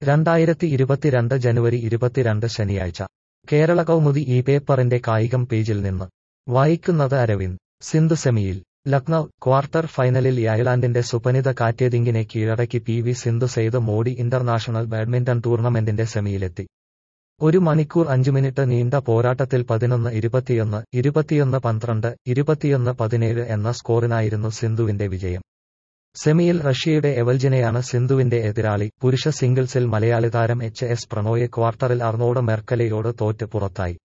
രണ്ടായിരത്തി ഇരുപത്തിരണ്ട് ജനുവരി ഇരുപത്തിരണ്ട് ശനിയാഴ്ച കേരള കൗമുദി ഈ പേപ്പറിന്റെ കായികം പേജിൽ നിന്ന് വായിക്കുന്നത് അരവിന്ദ് സിന്ധു സെമിയിൽ ലക്നൌ ക്വാർട്ടർ ഫൈനലിൽ അയർലാൻഡിന്റെ സുപനിത കാറ്റേതിങ്ങിനെ കീഴടക്കി P V Sindhu Syed Modi international badminton ടൂർണമെന്റിന്റെ സെമിയിലെത്തി ഒരു മണിക്കൂർ അഞ്ചു മിനിറ്റ് നീണ്ട പോരാട്ടത്തിൽ പതിനൊന്ന് ഇരുപത്തിയൊന്ന് ഇരുപത്തിയൊന്ന് പന്ത്രണ്ട് ഇരുപത്തിയൊന്ന് പതിനേഴ് എന്ന സ്കോറിനായിരുന്നു സിന്ധുവിന്റെ വിജയം സെമിയിൽ റഷ്യയുടെ എവൽജിനെയാണ് സിന്ധുവിന്റെ എതിരാളി പുരുഷ സിംഗിൾസിൽ മലയാളി താരം എച്ച് എസ് പ്രണോയെ ക്വാർട്ടറിൽ അർണോഡ് മെർക്കലയോട് തോറ്റ് പുറത്തായി